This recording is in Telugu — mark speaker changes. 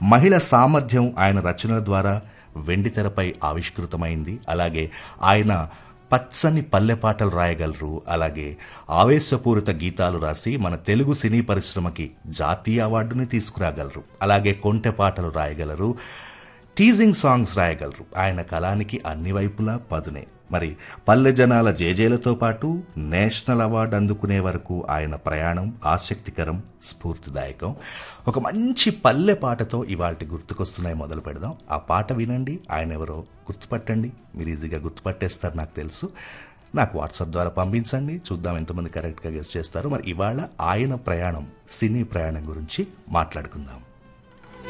Speaker 1: మహిళ సామర్థ్యం ఆయన రచనల ద్వారా వెండితెరపై ఆవిష్కృతమైంది అలాగే ఆయన పచ్చని పల్లె పాటలు రాయగలరు అలాగే ఆవేశపూరిత గీతాలు రాసి మన తెలుగు సినీ పరిశ్రమకి జాతీయ అవార్డుని తీసుకురాగలరు అలాగే కొంటె పాటలు రాయగలరు టీజింగ్ సాంగ్స్ రాయగలరు ఆయన కళానికి అన్ని వైపులా పదునే మరి పల్లె జనాల జేజేలతో పాటు నేషనల్ అవార్డు అందుకునే వరకు ఆయన ప్రయాణం ఆసక్తికరం స్ఫూర్తిదాయకం ఒక మంచి పల్లె పాటతో ఇవాళ గుర్తుకొస్తున్నాయి మొదలు పెడదాం ఆ పాట వినండి ఆయన ఎవరో గుర్తుపట్టండి మీరు ఈజీగా గుర్తుపట్టేస్తారు నాకు తెలుసు నాకు వాట్సాప్ ద్వారా పంపించండి చూద్దాం ఎంతమంది కరెక్ట్గా గెస్ట్ చేస్తారు మరి ఇవాళ ఆయన ప్రయాణం సినీ ప్రయాణం గురించి మాట్లాడుకుందాం